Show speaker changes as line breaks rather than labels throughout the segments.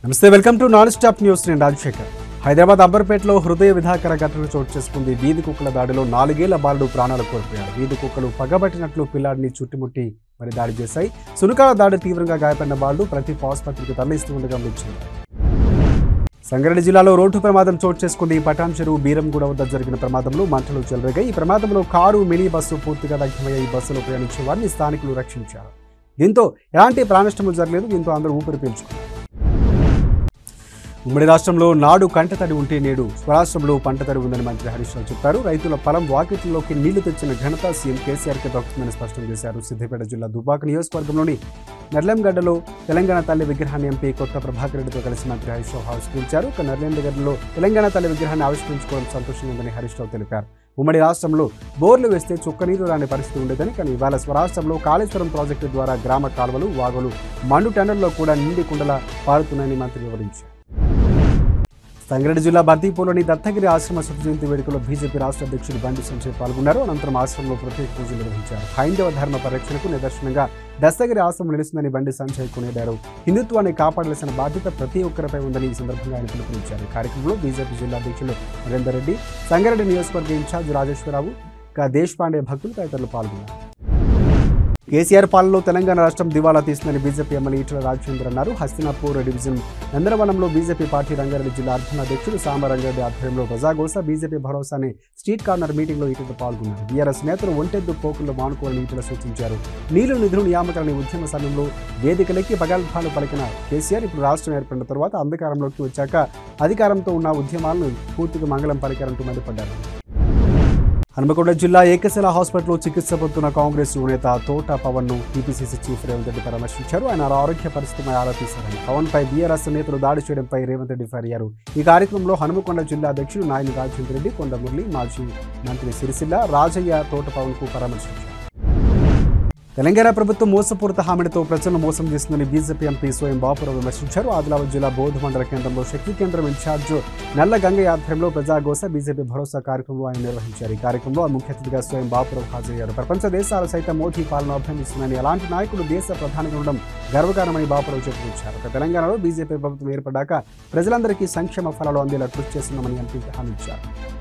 నమస్తే welcome to non stop news నేను రాజశేఖర్ హైదరాబాద్ అంబర్పేటలో హృదయ విధాకర ఘటన చోటు చేసుకుంది వీధి కుక్కల దాడిలో నాలుగేళ్ల బాలుడు ప్రాణాలు కోల్పోయాడు వీధి కుక్కలు పగబట్టినట్లు పిల్లాడిని చుట్టుముట్టి మరి దాడి చేశాయి సునకాల దాడి తీవ్రంగా గాయపడిన బాలుడు ప్రతి ఆసుపత్రికి తరలిస్తూ ఉండగా మృతి సంగారెడ్డి జిల్లాలో రోడ్డు ప్రమాదం చోటు చేసుకుంది పటాన్ చెరువు బీరంగూడ వద్ద జరిగిన ప్రమాదంలో మంటలు చెలరేగాయి ఈ ప్రమాదంలో కారు మినీ బస్సు పూర్తిగా దగ్ధమయ్యాయి ఈ బస్సులో ప్రయాణించే వారిని స్థానికులు రక్షించారు దీంతో ఎలాంటి ప్రాణనష్టము జరగలేదు దీంతో అందరూ ఊపిరి పీల్చుకున్నారు ఉమ్మడి రాష్ట్రంలో నాడు కంటతడి ఉంటే నేడు స్వరాష్ట్రంలో పంటతడి ఉందని మంత్రి హరీష్ రావు చెప్పారు రైతుల పొలం వాకిట్లలోకి నీళ్లు తెచ్చిన ఘనత సీఎం కేసీఆర్కి దక్కుతుందని స్పష్టం చేశారు సిద్దిపేట జిల్లా దుబాక నియోజకవర్గంలోని నర్లంగడ్డలో తెలంగాణ తల్లి విగ్రహాన్ని ఎంపీ కొత్త ప్రభాకర్ రెడ్డితో కలిసి మంత్రి హరీష్ రావు ఆవిష్కరించారు ఇక నర్లంగడ్డలో తెలంగాణ తల్లి విగ్రహాన్ని ఆవిష్కరించుకోవడం సంతోషంగా ఉందని హరీష్ రావు తెలిపారు ఉమ్మడి రాష్ట్రంలో బోర్లు వేస్తే చుక్కనీరు రాని పరిస్థితి ఉండేదని కానీ ఇవాళ స్వరాష్ట్రంలో కాళేశ్వరం ప్రాజెక్టు ద్వారా గ్రామ కాలువలు వాగులు మండు టెండర్లో కూడా నిండి కుండలా పారుతున్నాయని మంత్రి వివరించారు సంగారెడ్డి జిల్లా బంతిపూర్లోని దత్తగిరి ఆశ్రమ శత జయంతి వేడుకలో బీజేపీ రాష్ట్ర అధ్యక్షుడు బండి సంజయ్ పాల్గొన్నారు అనంతరం ఆశ్రమంలో ప్రత్యేక పూజలు నిర్వహించారు హైందవ ధర్మ పరిరక్షణకు నిదర్శనంగా దస్తగిరి ఆశ్రమం నిలుస్తుందని బండి సంజయ్ కొనియాడారు హిందుత్వాన్ని కాపాడాల్సిన బాధ్యత ప్రతి ఒక్కరిపై ఉందని ఈ సందర్భంగా ఆయన పిలుపునిచ్చారు ఈ కార్యక్రమంలో బీజేపీ జిల్లా అధ్యక్షులు నరేందర్ రెడ్డి సంగారెడ్డి నియోజకవర్గ ఇన్ఛార్జ్ రాజేశ్వరరావు ఇంకా దేశ్ పాండే భక్తులు తదితరులు పాల్గొన్నారు కేసీఆర్ పాలనలో తెలంగాణ రాష్ట్రం దివాలా తీస్తుందని బీజేపీ ఎమ్మెల్యే ఈటల రాజేందర్ అన్నారు హస్తినాపూర్ డివిజన్ నందనవనంలో బీజేపీ పార్టీ రంగారెడ్డి జిల్లా అర్జున అధ్యక్షుడు సామరంగారెడ్డి ఆధ్వర్యంలో ప్రజాగోస బీజేపీ భరోసా అనే స్ట్రీట్ కార్నర్ మీటింగ్లో ఈటల పాల్గొన్నారు బీఆర్ఎస్ నేతలు ఒంటెద్దు పోకుల్లో మానుకోవాలని ఈటల సూచించారు నీళ్లు నిధులు నియామకాలని ఉద్యమ సమయంలో వేదికలకి పగల్భాలు పలికిన కేసీఆర్ ఇప్పుడు రాష్ట్రం ఏర్పడిన తర్వాత అంధకారంలోకి వచ్చాక అధికారంతో ఉన్న ఉద్యమాలను పూర్తిగా మంగళం పలికారంటూ మండిపడ్డారు హనుమకొండ జిల్లా ఏకశిల హాస్పిటల్లో చికిత్స పొందుతున్న కాంగ్రెస్ నేత తోట పవన్ ను టీపీసీసీ చీఫ్ రేవంత్ రెడ్డి పరామర్శించారు ఆయన ఆరోగ్య పరిస్థితిపై ఆరా తీశారని పవన్ పై బీఆర్ఎస్ నేతలు దాడి చేయడంపై రేవంత్ రెడ్డి ఫైర్ అయ్యారు ఈ కార్యక్రమంలో హనుమకొండ జిల్లా అధ్యక్షుడు నాయని రాజేంద్ర రెడ్డి కొండ మురళి మాజీ మంత్రి సిరిసిల్ల రాజయ్య తోట పవన్ కు పరామర్శించారు తెలంగాణ ప్రభుత్వం మోసపూరిత హామీలతో ప్రజలను మోసం చేస్తుందని బీజేపీ ఎంపీ స్వయం బాపురావు విమర్శించారు ఆదిలాబాద్ జిల్లా బౌద్ధ మండల కేంద్రంలో శక్తి కేంద్రం ఇన్ఛార్జ్ నల్ల గంగయ్య ఆధ్వర్యంలో ప్రజాగోస బీజేపీ భరోసా కార్యక్రమంలో ఆయన నిర్వహించారు ఈ కార్యక్రమంలో ముఖ్య అతిథిగా స్వయం బాపురావు హాజరయ్యారు ప్రపంచ దేశాలు సైతం మోదీ పాలన అభినందిస్తుందని అలాంటి నాయకుడు దేశ ప్రధానిగా ఉండడం గర్వకారణమని బాపురావు చెప్పుకొచ్చారు ఇక తెలంగాణలో బీజేపీ ప్రభుత్వం ఏర్పడ్డాక ప్రజలందరికీ సంక్షేమ ఫలాలు అందేలా కృషి చేస్తున్నామని ఎంపీ హామీ ఇచ్చారు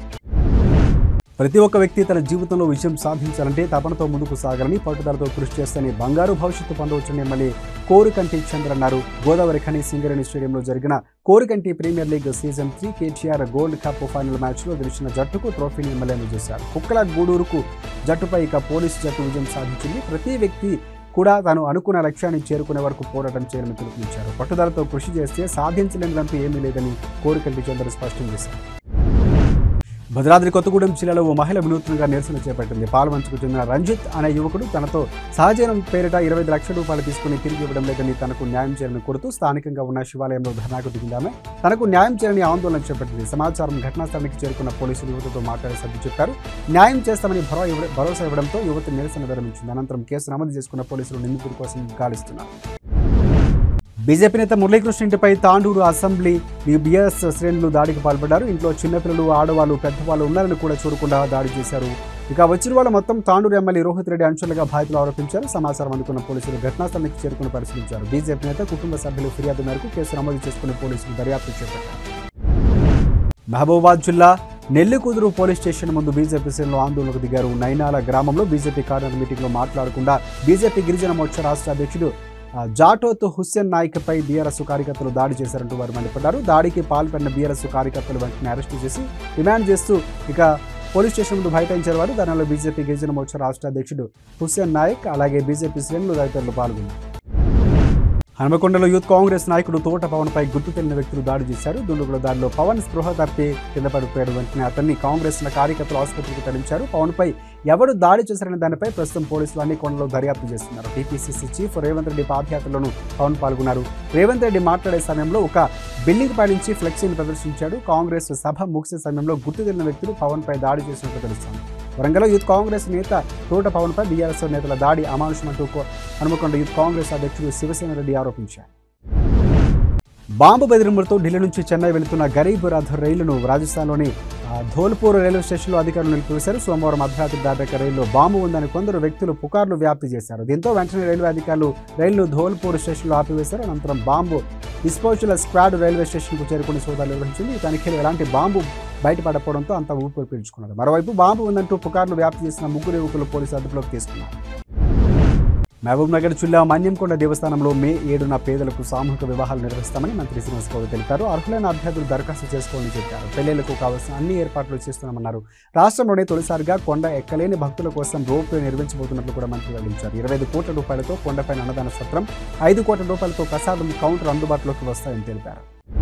ప్రతి ఒక్క వ్యక్తి తన జీవితంలో విజయం సాధించాలంటే తపనతో ముందుకు సాగాలని పట్టుదలతో కృషి చేస్తేనే బంగారు భవిష్యత్తు పొందవచ్చని ఎమ్మెల్యే కోరికంటి చంద్ర అన్నారు గోదావరి ఖని సింగరేణి స్టేడియంలో జరిగిన Korukanti premier league season three KTR gold cup final మ్యాచ్లో గెలిచిన జట్టుకు ట్రోఫీని ఎమ్మెల్యే అందజేశారు కుక్కల గూడూరుకు జట్టుపై ఇక పోలీసు జట్టు విజయం సాధించింది ప్రతి వ్యక్తి కూడా తాను అనుకున్న లక్ష్యాన్ని చేరుకునే వరకు పోరాటం చేయాలని పిలుపునిచ్చారు పట్టుదలతో కృషి చేస్తే సాధించలేనిదంటూ ఏమీ లేదని కోరికంటి చంద్ర స్పష్టం చేశారు భద్రాద్రి కొత్తగూడెం జిల్లాలో ఓ మహిళ వినూత్నంగా నిరసన చేపట్టింది పాల్వంచుకు చెందిన రంజిత్ అనే యువకుడు తనతో సహజీవనం పేరిట ఇరవై ఐదు లక్షల రూపాయలు తీసుకుని తిరిగి ఇవ్వడం లేదని తనకు న్యాయం చేయాలని కోరుతూ స్థానికంగా ఉన్న శివాలయంలో ధర్నాకు దిగిందామె తనకు న్యాయం చేయాలని ఆందోళన చేపట్టింది సమాచారం ఘటనా స్థలానికి చేరుకున్న పోలీసులు యువతతో మాట్లాడే సభ్యు చెప్పారు న్యాయం చేస్తామని భరో ఇవ్వ- భరోసా ఇవ్వడంతో యువతి నిరసన విరమించింది అనంతరం కేసు నమోదు చేసుకున్న పోలీసులు నిందితుడి కోసం గాలిస్తున్నారు బీజేపీ నేత మురళీకృష్ణ ఇంటిపై తాండూరు అసెంబ్లీ బీఆర్ఎస్ శ్రేణులు దాడికి పాల్పడ్డారు ఇంట్లో చిన్నపిల్లలు ఆడవాళ్ళు పెద్దవాళ్ళు ఉన్నారని కూడా చూడకుండా దాడి చేశారు ఇక వచ్చిన వాళ్ళు మొత్తం తాండూరు ఎమ్మెల్యే రోహిత్ రెడ్డి అంశాలుగా బాధితులు ఆరోపించారు సమాచారం అందుకున్న పోలీసులు ఘటనా స్థలానికి చేరుకుని పరిశీలించారు బీజేపీ నేత కుటుంబ సభ్యులు ఫిర్యాదు మేరకు కేసు నమోదు చేసుకున్న పోలీసులు దర్యాప్తు చేపట్టారు మహబూబాద్ జిల్లా నెల్లికుదురు పోలీస్ స్టేషన్ ముందు బీజేపీ శ్రేణులు ఆందోళనకు దిగారు నైనాల గ్రామంలో బీజేపీ కార్యకర్త మీటింగ్లో మాట్లాడకుండా బీజేపీ గిరిజన మోర్చా రాష్ట్ర అధ్యక్షుడు ఆ, జాటోత్ హుస్సేన్ నాయక్పై బీఆర్ఎస్ కార్యకర్తలు దాడి చేశారంటూ వారు మండిపడ్డారు దాడికి పాల్పడిన బీఆర్ఎస్ కార్యకర్తలు వెంటనే అరెస్టు చేసి డిమాండ్ చేస్తూ ఇక పోలీస్ స్టేషన్ ముందు బైఠాయించారు వారు దానిలో బీజేపీ గిరిజన మోర్చా రాష్ట్ర అధ్యక్షుడు హుస్సేన్ నాయక్ అలాగే బీజేపీ శ్రేణులు తదితరులు పాల్గొన్నారు హనుమకొండలో యూత్ కాంగ్రెస్ నాయకుడు తోట పవన్ పై గుర్తు తెలియని వ్యక్తులు దాడి చేశారు దుండుగుల దాడిలో పవన్ స్పృహ తప్పి కింద పడిపోయాడు వెంటనే అతన్ని కాంగ్రెస్ కార్యకర్తలు ఆసుపత్రికి తరలించారు పవన్ పై ఎవరు దాడి చేశారనే దానిపై ప్రస్తుతం పోలీసులు అన్ని కొండలో దర్యాప్తు చేస్తున్నారు టీపీసీసీ చీఫ్ రేవంత్ రెడ్డి పాదయాత్రలోనూ పవన్ పాల్గొన్నారు రేవంత్ రెడ్డి మాట్లాడే సమయంలో ఒక బిల్డింగ్ పై నుంచి ఫ్లెక్సీని ప్రదర్శించాడు కాంగ్రెస్ సభ ముగిసే సమయంలో గుర్తు తెలియని వ్యక్తులు పవన్ పై దాడి చేసినట్లు తెలుస్తోంది వరంగల్లో యూత్ కాంగ్రెస్ నేత తోట పవన్ పై బీఆర్ఎస్ నేతల దాడి అమానుషమంటూ కో- హనుమకొండ యూత్ కాంగ్రెస్ అధ్యక్షుడు శివసేన రెడ్డి ఆరోపించారు బాంబు బెదిరింపులతో ఢిల్లీ నుంచి చెన్నై వెళుతున్న గరీబ్ రథ్ రైలును రాజస్థాన్లోని ఆ, ఆ, ధోల్పూర్ రైల్వే స్టేషన్లో అధికారులు నిలిపివేశారు సోమవారం అర్ధరాత్రి దాటాక రైల్లో బాంబు ఉందని కొందరు వ్యక్తులు పుకార్లు వ్యాప్తి చేశారు దీంతో వెంటనే రైల్వే అధికారులు రైలును ధోల్పూర్ స్టేషన్లో ఆపివేశారు అనంతరం బాంబు డిస్పోజల్ స్క్వాడ్ రైల్వే స్టేషన్కు చేరుకుని సోదాలు నిర్వహించింది ఈ తనిఖీలో ఎలాంటి బాంబు బయటపడకపోవడంతో అంతా ఊపిరి పీల్చుకున్నారు మరోవైపు బాంబు ఉందంటూ పుకార్లు వ్యాప్తి చేసిన ముగ్గురు యువకులు పోలీసు అదుపులోకి తీసుకున్నారు మహబూబ్ నగర్ జిల్లా మన్యంకొండ దేవస్థానంలో మే ఏడున పేదలకు సామూహిక వివాహాలు నిర్వహిస్తామని మంత్రి శ్రీనివాస్ గౌడ్ తెలిపారు అర్హులైన అభ్యర్థులు దరఖాస్తు చేసుకోవాలని చెప్పారు పెళ్లిళ్లకు కావాల్సిన అన్ని ఏర్పాట్లు చేస్తున్నామన్నారు రాష్ట్రంలోనే తొలిసారిగా కొండ ఎక్కలేని భక్తుల కోసం రోప్ వే నిర్మించబోతున్నట్లు కూడా మంత్రి వెల్లడించారు ఇరవై ఐదు కోట్ల రూపాయలతో కొండపైన అన్నదాన సత్రం ఐదు కోట్ల రూపాయలతో ప్రసాదం కౌంటర్ అందుబాటులోకి వస్తాయని తెలిపారు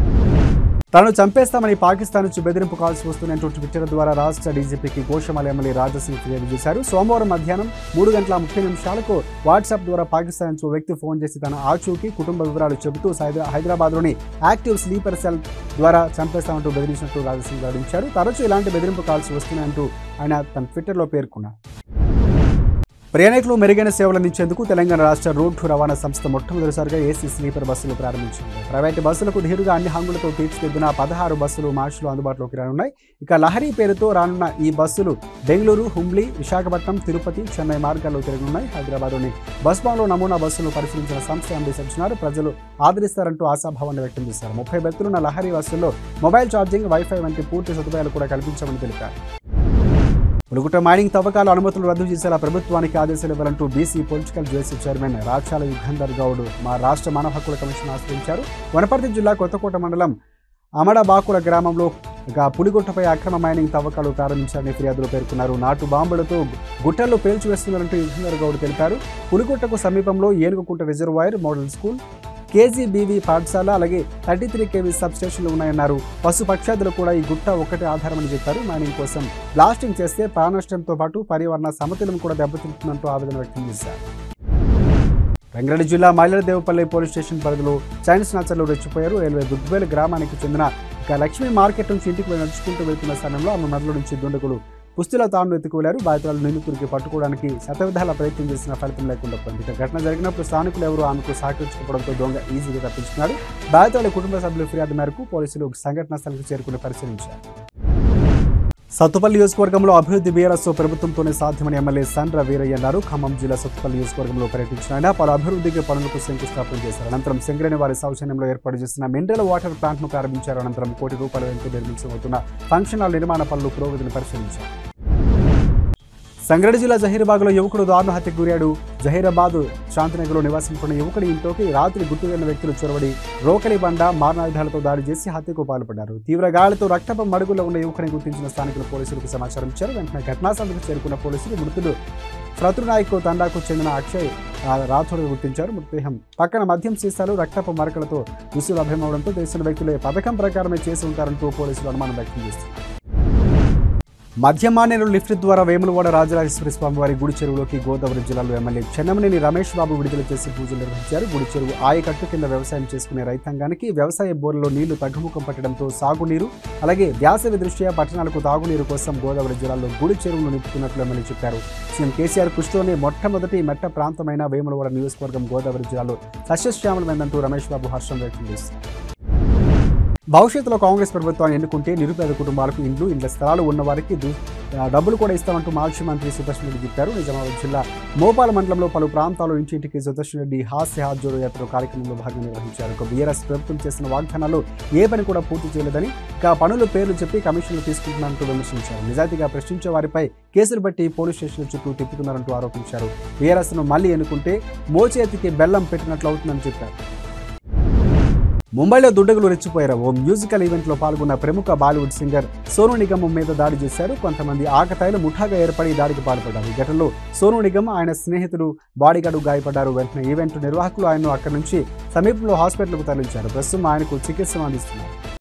తాను చంపేస్తామని పాకిస్తాన్ నుంచి బెదిరింపు కాల్స్ వస్తున్నాయంటూ ట్విట్టర్ ద్వారా రాష్ట్ర డీజీపీకి గోషమాల ఎమ్మెల్యే రాజసింగ్ ఫిర్యాదు చేశారు సోమవారం మధ్యాహ్నం మూడు గంటల ముప్పై నిమిషాలకు వాట్సాప్ ద్వారా పాకిస్తాన్ నుంచి ఓ వ్యక్తి ఫోన్ చేసి తన ఆచూకీ కుటుంబ వివరాలు చెబుతూ హైదరా- హైదరాబాద్లోని యాక్టివ్ స్లీపర్ సెల్ ద్వారా చంపేస్తామంటూ బెదిరించినట్టు రాజసింగ్ వెల్లడించారు తరచూ ఇలాంటి బెదిరింపు కాల్స్ వస్తున్నాయంటూ ఆయన తన ట్విట్టర్లో పేర్కొన్నారు ప్రయాణికులు మెరుగైన సేవలు అందించేందుకు తెలంగాణ రాష్ట్ర రోడ్డు రవాణా సంస్థ మొట్టమొదటిసారిగా ఏసీ స్లీపర్ బస్సులు ప్రారంభించింది ప్రైవేటు బస్సులకు ధీరుగా అన్ని హంగులతో తీర్చిదిద్దిన పదహారు బస్సులు మార్చిలో అందుబాటులోకి రానున్నాయి ఇక లహరి పేరుతో రానున్న ఈ బస్సులు బెంగళూరు హుంబ్లీ విశాఖపట్నం తిరుపతి చెన్నై మార్గాల్లో తిరగనున్నాయి హైదరాబాద్లోని బస్ భవన్లో నమూనా బస్సులు పరిశీలించిన సంస్థ ఎండీ సజ్జనారు ప్రజలు ఆదరిస్తారంటూ ఆశాభావాన్ని వ్యక్తం చేశారు ముప్పై బెత్తులున్న లహరి బస్సుల్లో మొబైల్ ఛార్జింగ్ వైఫై వంటి పూర్తి సదుపాయాలు కూడా కల్పించామని తెలిపారు పులుగుట మైనింగ్ తవ్వకాల అనుమతులు రద్దు చేసేలా ప్రభుత్వానికి ఆదేశాలు ఇవ్వాలంటూ BC political JC chairman Rachala Yugandhar Goud మా రాష్ట్ర మానవ హక్కుల కమిషన్ ఆశ్రయించారు వనపర్తి జిల్లా కొత్తకోట మండలం అమడబాకుల గ్రామంలో ఇక పులిగుట్టపై అక్రమ మైనింగ్ తవ్వకాలు ప్రారంభించారని ఫిర్యాదులో పేర్కొన్నారు నాటు బాంబులతో గుట్టల్లో పేల్చివేస్తున్నారంటూ యుగంధర్ గౌడ్ తెలిపారు పులిగుట్టకు సమీపంలో Enugukunta reservoir model school KGBV పాఠశాల అలాగే థర్టీ త్రీ కేవీ సబ్ స్టేషన్లు ఉన్నాయన్నారు పశు పక్షాదులు కూడా ఈ గుట్ట ఒక్కటే ఆధారమని చెప్పారు మైనింగ్ కోసం బ్లాస్టింగ్ చేస్తే ప్రాణనష్టంతో పాటు పర్యావరణ సమతుల్యం కూడా దెబ్బతింటుందంటూ ఆవేదన వ్యక్తం చేశారు రంగారెడ్డి జిల్లా మైలదేవపల్లి పోలీస్ స్టేషన్ పరిధిలో చైనీస్ నాచర్లు రెచ్చిపోయారు రైల్వే దుద్వేల్ గ్రామానికి చెందిన ఇక లక్ష్మీ మార్కెట్ నుంచి ఇంటికి వెళ్ళి నడుచుకుంటూ వెళ్తున్న సమయంలో ఆమె మెడలో నుంచి దుండగులు పుస్తుల తాను ఎత్తుకు వెళ్లారు బాధితులు నిందితుడికి పట్టుకోవడానికి శతవిధాల ప్రయత్నం చేసిన ఫలితం లేకుండా పోయింది ఇక ఘటన జరిగినప్పుడు స్థానికులు ఎవరు ఆమెకు సహకరించకపోవడంతో దొంగ ఈజీగా తప్పించుకున్నాడు బాధితుల కుటుంబ సభ్యుల ఫిర్యాదు మేరకు పోలీసులు సంఘటనా స్థలానికి చేరుకుని పరిశీలించారు సత్తుపల్లి నియోజకవర్గంలో అభివృద్ధి బీఆర్ఎస్ ప్రభుత్వంతోనే సాధ్యమని ఎమ్మెల్యే సండ్ర వీరయ్య అన్నారు ఖమ్మం జిల్లా సత్తుపల్లి నియోజకవర్గంలో పర్యటించిన ఆయన పలు అభివృద్ధికి పనులకు శంకుస్థాపన చేశారు అనంతరం సింగరేణి వారి సౌజన్యంలో ఏర్పాటు చేసిన మినరల్ వాటర్ ప్లాంట్ ను ప్రారంభించారు అనంతరం కోటి రూపాయల వెంట నిర్మించబోతున్న ఫంక్షన్ హాల్ నిర్మాణ పనులు పురోగతిని పరిశీలించారు సంగారెడ్డి జిల్లా జహీరాబాద్లో యువకుడు దారుణ హత్యకు గురాడు జహీరాబాద్ శాంతినగర్లో నివాసించుకున్న యువకుడి ఇంట్లోకి రాత్రి గుర్తుగన్న వ్యక్తులు చొరబడి రోకలి బండ మారణాయుధాలతో దాడి చేసి హత్యకు పాల్పడ్డారు తీవ్ర గాయాలతో రక్తపు మడుగులో ఉన్న యువకుని గుర్తించిన స్థానికులు పోలీసులకు సమాచారం ఇచ్చారు వెంటనే ఘటనా స్థలానికి చేరుకున్న పోలీసులు మృతుడు ఫ్రతునాయక్ తండాకు చెందిన అక్షయ్ ఆ, రాథోడ్ గుర్తించారు మృతదేహం పక్కన మద్యం సీసాలు రక్తపు మరకలతో దుస్తులు లభ్యమవడంతో తెలిసిన వ్యక్తులే పథకం ప్రకారమే చేసి ఉంటారంటూ పోలీసులు అనుమానం వ్యక్తం చేస్తున్నారు మధ్యమానేరు లిఫ్ట్ ద్వారా వేములవాడ రాజరాజేశ్వరి స్వామి వారి గుడి చెరువులోకి గోదావరి జిల్లాలో ఎమ్మెల్యే చెన్నమనేని రమేష్ బాబు విడుదల చేసి పూజలు నిర్వహించారు గుడి చెరువు ఆయకట్టు కింద వ్యవసాయం చేసుకునే రైతాంగానికి వ్యవసాయ బోర్లలో నీళ్లు తగ్గుముఖం పట్టడంతో సాగునీరు అలాగే వ్యాసవి దృష్ట్యా పట్టణాలకు తాగునీరు కోసం గోదావరి జిల్లాలో గుడి చెరువును నింపుతున్నట్లు ఎమ్మెల్యే చెప్పారు సీఎం కేసీఆర్ కృషితోనే మొట్టమొదటి మెట్ట ప్రాంతమైన వేములవాడ నియోజకవర్గం గోదావరి జిల్లాలో సస్యశ్యామలమైందంటూ రమేష్ బాబు హర్షం వ్యక్తం చేశారు భవిష్యత్తులో కాంగ్రెస్ ప్రభుత్వాన్ని ఎన్నుకుంటే నిరుపేద కుటుంబాలకు ఇండ్లు ఇండ్ల స్థలాలు ఉన్న వారికి దు- ఆ, డబ్బులు కూడా ఇస్తామంటూ మాజీ మంత్రి సుదర్శన్ రెడ్డి చెప్పారు నిజామాబాద్ జిల్లా మోపాల మండలంలో పలు ప్రాంతాల్లో ఇంటింటికి సుదర్శన్ రెడ్డి హాస్య హాత్ జోడో యాత్ర కార్యక్రమంలో భాగంగా నిర్వహించారు ఇక బీఆర్ఎస్ ప్రభుత్వం చేసిన వాగ్దానాలు ఏ పని కూడా పూర్తి చేయలేదని ఇక పనుల పేర్లు చెప్పి కమిషన్లు తీసుకుంటున్నారంటూ విమర్శించారు నిజాయితీగా ప్రశ్నించే వారిపై కేసులు పెట్టి పోలీస్ స్టేషన్ల చుట్టూ తిప్పుతున్నారంటూ ఆరోపించారు బీఆర్ఎస్ను మళ్లీ ఎన్నుకుంటే మోచేతికి బెల్లం పెట్టినట్లు అవుతుందని చెప్పారు ముంబైలో దుండగులు రెచ్చిపోయారు ఓ మ్యూజికల్ ఈవెంట్లో పాల్గొన్న ప్రముఖ బాలీవుడ్ సింగర్ సోను నిగమ్ మీద దాడి చేశారు కొంతమంది ఆకతాయిలు ముఠాగా ఏర్పడి దాడికి పాల్పడ్డారు ఈ ఘటనలో సోను నిగమ్ ఆయన స్నేహితుడు బాడీగార్డు గాయపడ్డారు వెంటనే ఈవెంట్ నిర్వాహకులు ఆయన్ను అక్కడి నుంచి సమీపంలో హాస్పిటల్కు తరలించారు ప్రస్తుతం ఆయనకు చికిత్స అందిస్తున్నారు